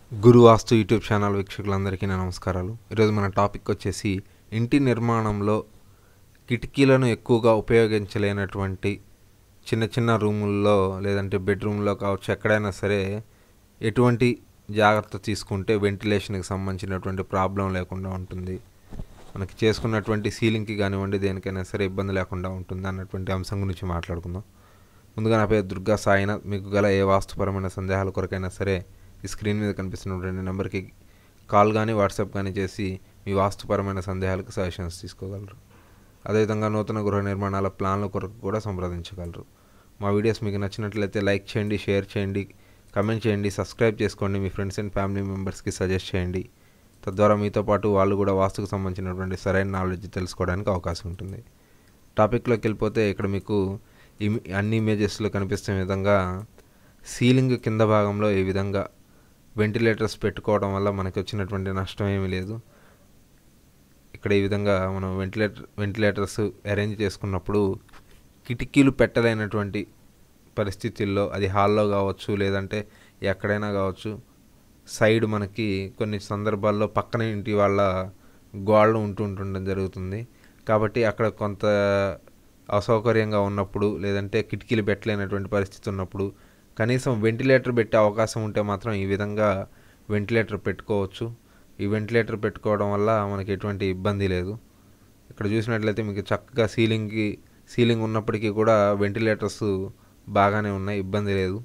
గురు వాస్తు YouTube channel వీక్షకులందరికీ నా నమస్కారాలు ఈరోజు మన టాపిక్ వచ్చేసి ఇంటి నిర్మాణంలో కిటికీలను ఎక్కువగా ఉపయోగించలేనటువంటి చిన్న చిన్న రూముల్లో లేదంటే బెడ్రూమ్లో కావచ్చు ఎక్కడైనా సరే ఎటువంటి జాగ్రత్త తీసుకుంటే వెంటిలేషన్కి సంబంధించినటువంటి ప్రాబ్లం లేకుండా ఉంటుంది మనకి చేసుకున్నటువంటి సీలింగ్కి కానివ్వండి దేనికైనా సరే ఇబ్బంది లేకుండా ఉంటుంది అన్నటువంటి అంశం గురించి మాట్లాడుకుందాం ముందుగా నా పేరు దుర్గా సాయినాథ్ మీకు గల ఏ వాస్తుపరమైన సందేహాల కొరకైనా సరే ఈ స్క్రీన్ మీద కనిపిస్తున్నటువంటి నెంబర్కి కాల్ కానీ వాట్సాప్ కానీ చేసి మీ వాస్తుపరమైన సందేహాలకు సజెషన్స్ తీసుకోగలరు అదేవిధంగా నూతన గృహ నిర్మాణాల ప్లాన్ల కొరకు కూడా సంప్రదించగలరు మా వీడియోస్ మీకు నచ్చినట్లయితే లైక్ చేయండి షేర్ చేయండి కమెంట్ చేయండి సబ్స్క్రైబ్ చేసుకోండి మీ ఫ్రెండ్స్ అండ్ ఫ్యామిలీ మెంబర్స్కి సజెస్ట్ చేయండి తద్వారా మీతో పాటు వాళ్ళు కూడా వాస్తుకు సంబంధించినటువంటి సరైన నాలెడ్జ్ తెలుసుకోవడానికి అవకాశం ఉంటుంది టాపిక్లోకి వెళ్ళిపోతే ఇక్కడ మీకు ఇమ్ అన్ని ఇమేజెస్లో కనిపిస్తున్న విధంగా సీలింగ్ కింద భాగంలో ఈ విధంగా వెంటిలేటర్స్ పెట్టుకోవడం వల్ల మనకి వచ్చినటువంటి నష్టం ఏమీ లేదు ఇక్కడ ఈ విధంగా మనం వెంటిలేటర్ వెంటిలేటర్స్ అరేంజ్ చేసుకున్నప్పుడు కిటికీలు పెట్టలేనటువంటి పరిస్థితుల్లో అది హాల్లో కావచ్చు లేదంటే ఎక్కడైనా కావచ్చు సైడ్ మనకి కొన్ని సందర్భాల్లో పక్కన ఇంటి వాళ్ళ గోడలు ఉంటూ ఉంటుండడం జరుగుతుంది కాబట్టి అక్కడ కొంత అసౌకర్యంగా ఉన్నప్పుడు లేదంటే కిటికీలు పెట్టలేనటువంటి పరిస్థితి ఉన్నప్పుడు కనీసం వెంటిలేటర్ పెట్టే అవకాశం ఉంటే మాత్రం ఈ విధంగా వెంటిలేటర్ పెట్టుకోవచ్చు ఈ వెంటిలేటర్ పెట్టుకోవడం వల్ల మనకి ఎటువంటి ఇబ్బంది లేదు ఇక్కడ చూసినట్లయితే మీకు చక్కగా సీలింగ్కి సీలింగ్ ఉన్నప్పటికీ కూడా వెంటిలేటర్స్ బాగానే ఉన్నాయి ఇబ్బంది లేదు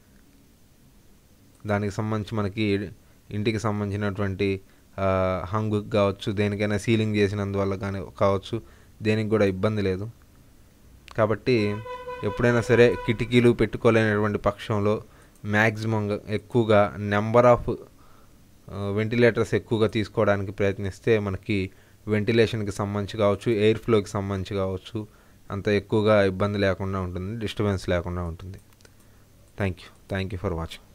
దానికి సంబంధించి మనకి ఇంటికి సంబంధించినటువంటి హంగు కావచ్చు దేనికైనా సీలింగ్ చేసినందువల్ల కానీ కావచ్చు దేనికి కూడా ఇబ్బంది లేదు కాబట్టి ఎప్పుడైనా సరే కిటికీలు పెట్టుకోలేనటువంటి పక్షంలో మ్యాక్సిమం ఎక్కువగా నెంబర్ ఆఫ్ వెంటిలేటర్స్ ఎక్కువగా తీసుకోవడానికి ప్రయత్నిస్తే మనకి వెంటిలేషన్కి సంబంధించి కావచ్చు ఎయిర్ ఫ్లోకి సంబంధించి కావచ్చు అంత ఎక్కువగా ఇబ్బంది లేకుండా ఉంటుంది డిస్టర్బెన్స్ లేకుండా ఉంటుంది thank you thank you for watching